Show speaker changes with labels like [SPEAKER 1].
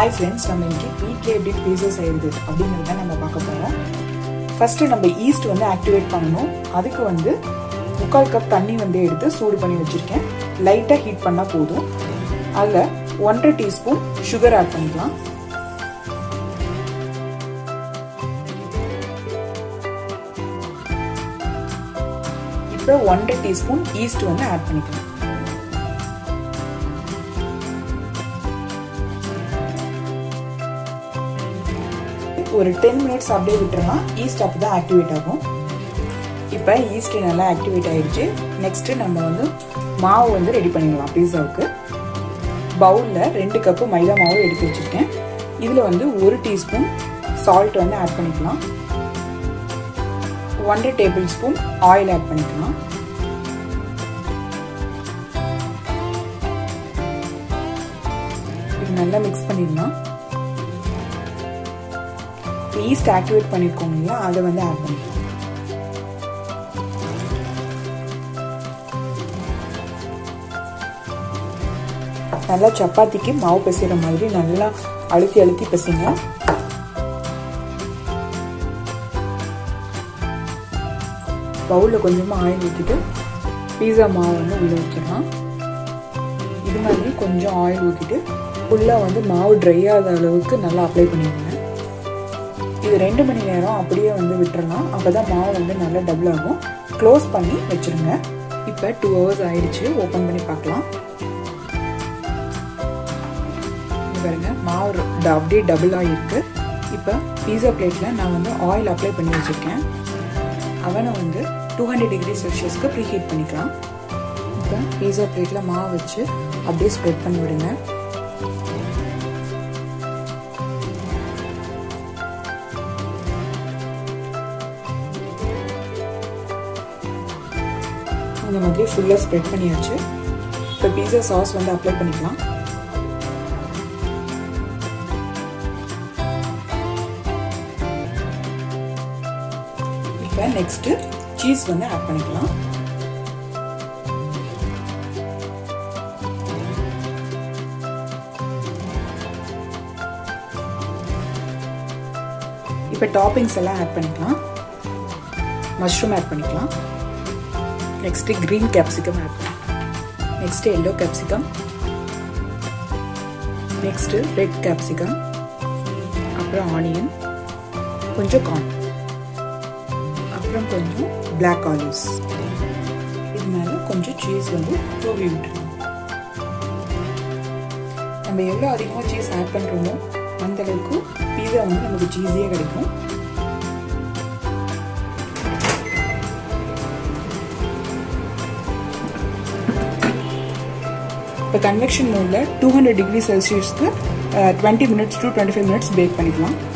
[SPEAKER 1] hi friends நம்ம இன்னைக்கு வீட்டில் எப்படி பீஸா செய்யுது அப்படிங்கிறத நம்ம பார்க்க போகிறோம் ஃபஸ்ட்டு நம்ம ஈஸ்ட் வந்து ஆக்டிவேட் பண்ணணும் அதுக்கு வந்து முக்கால் கப் தண்ணி வந்து எடுத்து சூடு பண்ணி வச்சுருக்கேன் லைட்டாக ஹீட் பண்ணால் போதும் அதில் ஒன்றரை டீஸ்பூன் சுகர் ஆட் பண்ணிக்கலாம் இப்போ ஒன்றரை டீஸ்பூன் ஈஸ்ட் வந்து ஆட் பண்ணிக்கலாம் ஒரு டென் மினிட்ஸ் அப்படியே விட்டுறலாம் ஈஸ்ட் அப்போ தான் ஆக்டிவேட் ஆகும் இப்போ ஈஸ்ட் நல்லா ஆக்டிவேட் ஆயிடுச்சு நெக்ஸ்ட்டு நம்ம வந்து மாவு வந்து ரெடி பண்ணிடலாம் பீஸாவுக்கு பவுலில் ரெண்டு கப்பு மைதா மாவு எடுத்து வச்சுருக்கேன் இதில் வந்து ஒரு டீஸ்பூன் சால்ட் வந்து ஆட் பண்ணிக்கலாம் ஒன்றரை டேபிள் ஸ்பூன் ஆயில் ஆட் பண்ணிக்கலாம் இது நல்லா மிக்ஸ் பண்ணிடலாம் ஈஸ்ட் ஆக்டிவேட் பண்ணியிருக்கோம் இல்லையா அதை வந்து ஆட் பண்ணிக்கலாம் நல்லா சப்பாத்திக்கு மாவு பிசைகிற மாதிரி நல்லா அழுத்தி அழுத்தி பிசைங்க பவுலில் கொஞ்சமாக ஆயில் ஊற்றிட்டு பீஸா மாவு வந்து உள்ளே வச்சிடலாம் இது மாதிரி கொஞ்சம் ஆயில் ஊற்றிட்டு ஃபுல்லாக வந்து மாவு ட்ரை ஆகாத அளவுக்கு நல்லா அப்ளை பண்ணிடுங்க இது ரெண்டு மணி நேரம் அப்படியே வந்து விட்டுறலாம் அப்போ தான் மாவு வந்து நல்லா டபுள் ஆகும் க்ளோஸ் பண்ணி வச்சுருங்க இப்போ டூ ஹவர்ஸ் ஆயிடுச்சு ஓப்பன் பண்ணி பார்க்கலாம் பாருங்க மாவு அப்படியே டபுள் ஆகிருக்கு இப்போ பீஸா பிளேட்டில் நான் வந்து ஆயில் அப்ளை பண்ணி வச்சுருக்கேன் அவனை வந்து டூ ஹண்ட்ரட் டிகிரி செல்சியஸ்க்கு ப்ரீ ஹீட் பண்ணிக்கலாம் இப்போ பீஸா பிளேட்டில் மாவு வச்சு அப்படியே ஸ்ப்ரெட் பண்ணி விடுங்க இந்த மாதிரி ஃபுல்லாக ஸ்ப்ரெட் பண்ணியாச்சு இப்போ பீஸா சாஸ் வந்து அப்ளை பண்ணிக்கலாம் இப்போ நெக்ஸ்ட்டு சீஸ் வந்து ஆட் பண்ணிக்கலாம் இப்போ டாப்பிங்ஸ் எல்லாம் ஆட் பண்ணிக்கலாம் மஷ்ரூம் ஆட் பண்ணிக்கலாம் நெக்ஸ்ட்டு க்ரீன் கேப்சிகம் ஆட் பண்ணலாம் next yellow capsicum next red capsicum அப்புறம் ஆனியன் கொஞ்சம் கார்ன் அப்புறம் கொஞ்சம் பிளாக் ஆலிவ்ஸ் இது மேலே கொஞ்சம் சீஸ் வந்து தூவி விட்டுருவோம் நம்ம எவ்வளோ அதிகமாக சீஸ் ஆட் பண்ணுறோமோ அந்த அளவுக்கு பீஸா வந்து நமக்கு சீஸியாக கிடைக்கும் இப்போ கன்வெக்ஷன் மோடில் டூ ஹண்ட்ரட் டிகிரி செல்சியஸ்க்கு twenty minutes to twenty five minutes bake பண்ணிக்கலாம்